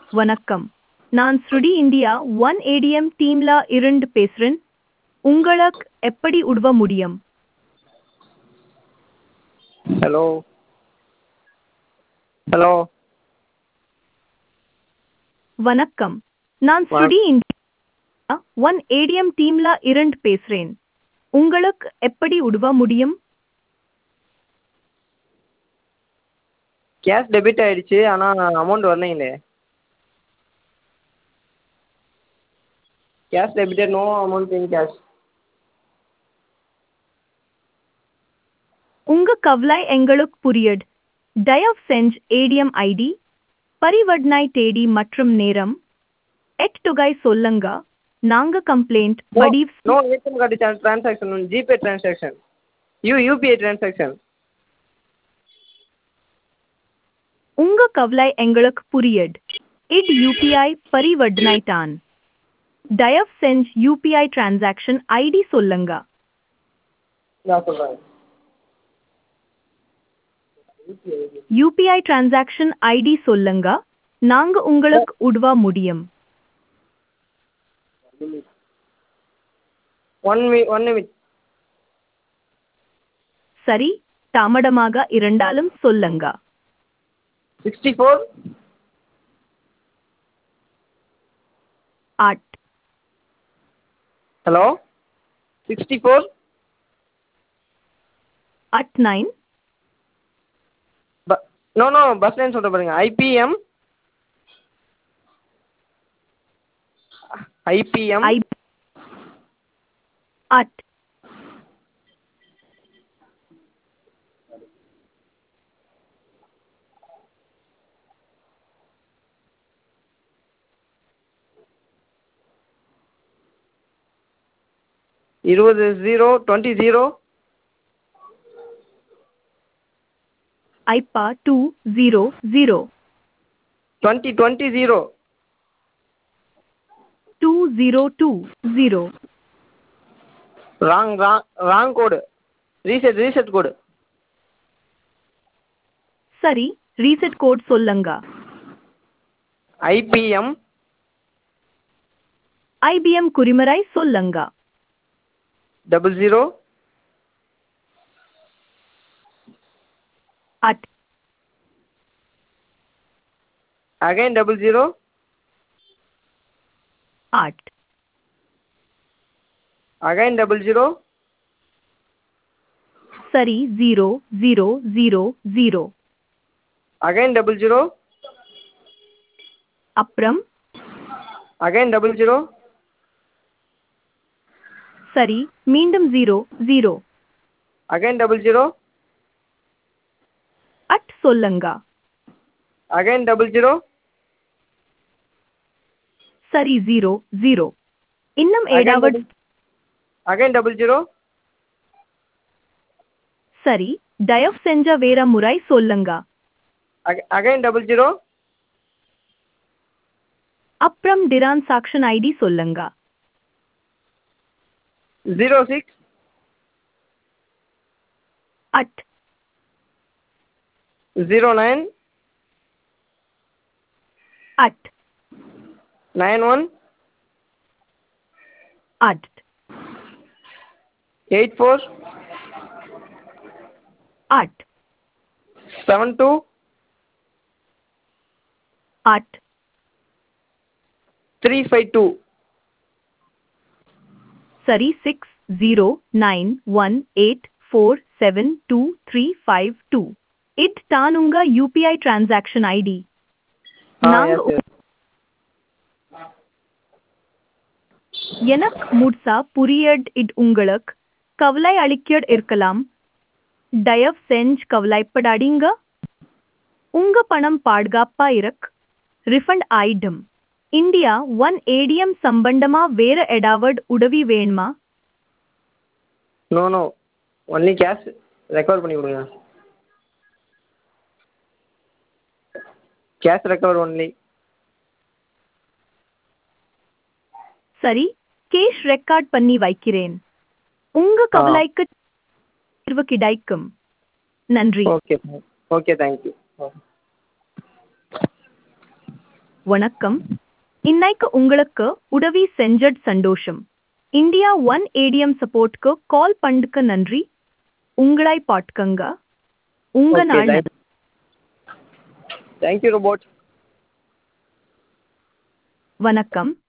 வணக்கம் நான் ஸ்ருடி இந்தியா ஒன் ஏடிஎம் டீம்ல இருந்து பேசுறேன் உங்களுக்கு எப்படி உதவ முடியும் ஹலோ ஹலோ வணக்கம் நான் ஸ்ருடி இந்தியா ஒன் ஏடிஎம் டீம்ல இருந்து பேசுறேன் உங்களுக்கு எப்படி உதவ முடியும் கேஷ் டெபிட் ஆயிடுச்சு ஆனால் அமௌண்ட் வரலைங்களே cash debited no amount in cash உங்க கவலை எங்களுக்கு புரியுது தயவு செஞ்சு ஏடிஎம் ஐடி பரிவர்த்தனை தேதி மற்றும் நேரம் எட் தொகை சொல்லுங்க நாங்க கம்ப்ளைண்ட் பதிவு no ATM card transaction GPay transaction U UPI transaction உங்க கவலை எங்களுக்கு புரியுது இது யூபிஐ பரிவர்த்தனை தான் தயவு செஞ்சு யூபிஐ டிரான்சாக்ஷன் ஐடி சொல்லுங்க நான் சொல்கிறேன் யூபிஐ டிரான்சாக்ஷன் ஐடி சொல்லுங்க நாங்க உங்களுக்கு உதவ முடியும் ஒன் மி ஒன் மினிட் சரி தாமதமாக இருந்தாலும் சொல்லுங்க sixty four at hello sixty four at nine ப நோ நோ பஸ் லைன் சொல்கிறேன் பாருங்க ஐபிஎம் ஐபிஎம் ஐ அட் இருபது ஜீரோ டுவெண்ட்டி ஜீரோ ஐப்பா two zero zero twenty twenty zero two zero two zero wrong wrong wrong code reset reset code சரி reset code சொல்லுங்க IBM IBM குறிமுறை சொல்லுங்க double zero at again double zero at again double zero சரி zero zero zero zero again double zero அப்புறம் again double zero சரி மீண்டும் zero zero again double zero at சொல்லுங்க again double zero சரி zero zero இன்னும் ஏதாவது again double zero சரி தயவு செஞ்ச வேற முறை சொல்லுங்க அகைன் டபுள் ஜீரோ அப்புறம் டிரான் சாக்ஷன் ஐடி சொல்லுங்க zero six at zero nine at nine one at eight four at seven two at three five two சரி six zero nine one eight four seven two three five two it தான் உங்க UPI transaction ID ஆ நாங்க S S எனக்கு முழுசா புரியட் இது உங்களுக்கு கவலை அளிக்கட் இருக்கலாம் தயவு செஞ்சு கவலைப்படாதீங்க உங்க பணம் பாதுகாப்பா இருக்கு ரிஃபண்ட் ஆயிடும் இந்தியா ஒன் ஏடிஎம் சம்பந்தமா வேற ஏதாவது உதவி வேணுமா no no only cash recover பண்ணி கொடுங்க கேஷ் ரெக்கவர் ஒன்லி சரி கேஷ் ரெக்கார்ட் பண்ணி வைக்கிறேன் உங்க கவலைக்கு தீர்வு கிடைக்கும் நன்றி ஓகே ஓகே தேங்க்யூ வணக்கம் இன்னைக்கு உங்களுக்கு உதவி செஞ்சட் சந்தோஷம் இந்தியா ஒன் ஏடிஎம் சப்போர்ட்க்கு கால் பண்ணதுக்கு நன்றி உங்களை பாட்கங்க உங்க ஓகே நாள் தேங்க் தேங்க்யூ ரோபோட் வணக்கம்